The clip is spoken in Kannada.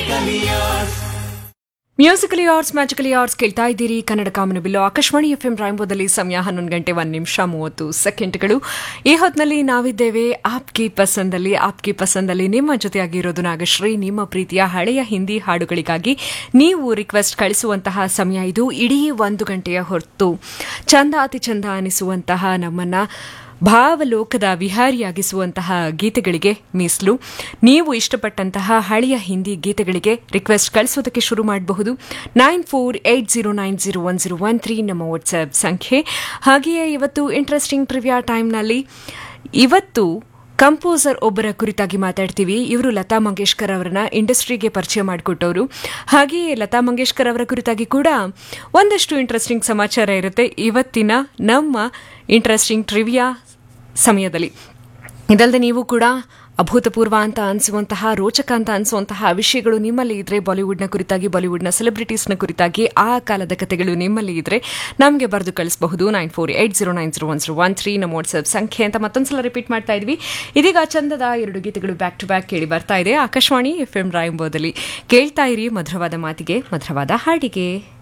ಮ್ಯೂಸಿಕಲಿ ಆರ್ಟ್ಸ್ ಮ್ಯಾಜಿಕಲಿ ಆರ್ಟ್ಸ್ ಕೇಳ್ತಾ ಇದ್ದೀರಿ ಕನ್ನಡ ಕಾಮನ ಬಿಲ್ಲು ಆಕಾಶವಾಣಿ ಎಫ್ ಎಂ ರಾಯಂಬೋದಲ್ಲಿ ಸಮಯ ಹನ್ನೊಂದು ಗಂಟೆ ಒಂದು ನಿಮಿಷ ಮೂವತ್ತು ಸೆಕೆಂಡ್ಗಳು ಈ ಹೊತ್ತಿನಲ್ಲಿ ನಾವಿದ್ದೇವೆ ಆಪ್ಕಿ ಪಸಂದಲ್ಲಿ ಆಪ್ಕಿ ಪಸಂದಲ್ಲಿ ನಿಮ್ಮ ಜೊತೆಯಾಗಿರೋದು ನಾಗಶ್ರೀ ನಿಮ್ಮ ಪ್ರೀತಿಯ ಹಳೆಯ ಹಿಂದಿ ಹಾಡುಗಳಿಗಾಗಿ ನೀವು ರಿಕ್ವೆಸ್ಟ್ ಕಳಿಸುವಂತಹ ಸಮಯ ಇದು ಇಡೀ ಒಂದು ಗಂಟೆಯ ಹೊರತು ಚಂದ ಅತಿ ಚಂದ ಅನಿಸುವಂತಹ ನಮ್ಮನ್ನ ಭಾವಲೋಕದ ವಿಹಾರಿಯಾಗಿಸುವಂತಹ ಗೀತೆಗಳಿಗೆ ಮೀಸಲು ನೀವು ಇಷ್ಟಪಟ್ಟಂತಹ ಹಳೆಯ ಹಿಂದಿ ಗೀತೆಗಳಿಗೆ ರಿಕ್ವೆಸ್ಟ್ ಕಳಿಸೋದಕ್ಕೆ ಶುರು ಮಾಡಬಹುದು nine four eight zero nine zero one zero one three ನಮ್ಮ ವಾಟ್ಸ್ಆಪ್ ಸಂಖ್ಯೆ ಹಾಗೆಯೇ ಇವತ್ತು ಇಂಟ್ರೆಸ್ಟಿಂಗ್ ಟ್ರಿವಿಯಾ ಟೈಮ್ನಲ್ಲಿ ಇವತ್ತು ಕಂಪೋಸರ್ ಒಬ್ಬರ ಕುರಿತಾಗಿ ಮಾತಾಡ್ತೀವಿ ಇವರು ಲತಾ ಮಂಗೇಶ್ಕರ್ ಅವರನ್ನ ಇಂಡಸ್ಟ್ರಿಗೆ ಪರಿಚಯ ಮಾಡಿಕೊಟ್ಟವರು ಹಾಗೆಯೇ ಲತಾ ಮಂಗೇಶ್ಕರ್ ಅವರ ಕುರಿತಾಗಿ ಕೂಡ ಒಂದಷ್ಟು ಇಂಟ್ರೆಸ್ಟಿಂಗ್ ಸಮಾಚಾರ ಇರುತ್ತೆ ಇವತ್ತಿನ ನಮ್ಮ ಇಂಟ್ರೆಸ್ಟಿಂಗ್ ಟ್ರಿವಿಯಾ ಸಮಯದಲ್ಲಿ ಇದಲ್ಲದೆ ನೀವು ಕೂಡ ಅಭೂತಪೂರ್ವ ಅಂತ ಅನಿಸುವಂತಹ ರೋಚಕ ಅಂತ ಅನಿಸುವಂತಹ ವಿಷಯಗಳು ನಿಮ್ಮಲ್ಲಿ ಇದ್ರೆ ಬಾಲಿವುಡ್ನ ಕುರಿತಾಗಿ ಬಾಲಿವುಡ್ನ ಸೆಲೆಬ್ರಿಟೀಸ್ನ ಕುರಿತಾಗಿ ಆ ಕಾಲದ ಕಥೆಗಳು ನಿಮ್ಮಲ್ಲಿ ಇದ್ರೆ ನಮಗೆ ಬರೆದು ಕಳಿಸಬಹುದು nine four eight zero nine zero one zero one three ನಮ್ಮ ವಾಟ್ಸ್ಆಪ್ ಸಂಖ್ಯೆ ಅಂತ ಮತ್ತೊಂದ್ಸಲ ರಿಪೀಟ್ ಮಾಡ್ತಾ ಇದ್ವಿ ಇದೀಗ ಚಂದದ ಎರಡು ಗೀತೆಗಳು ಬ್ಯಾಕ್ ಟು ಬ್ಯಾಕ್ ಕೇಳಿ ಬರ್ತಾ ಇದೆ ಆಕಾಶವಾಣಿ ಎಫ್ ಎಂ ರಾಯಂಬೋದಲ್ಲಿ ಕೇಳ್ತಾ ಇರಿ ಮಧುರವಾದ ಮಾತಿಗೆ ಮಧುರವಾದ ಹಾಡಿಗೆ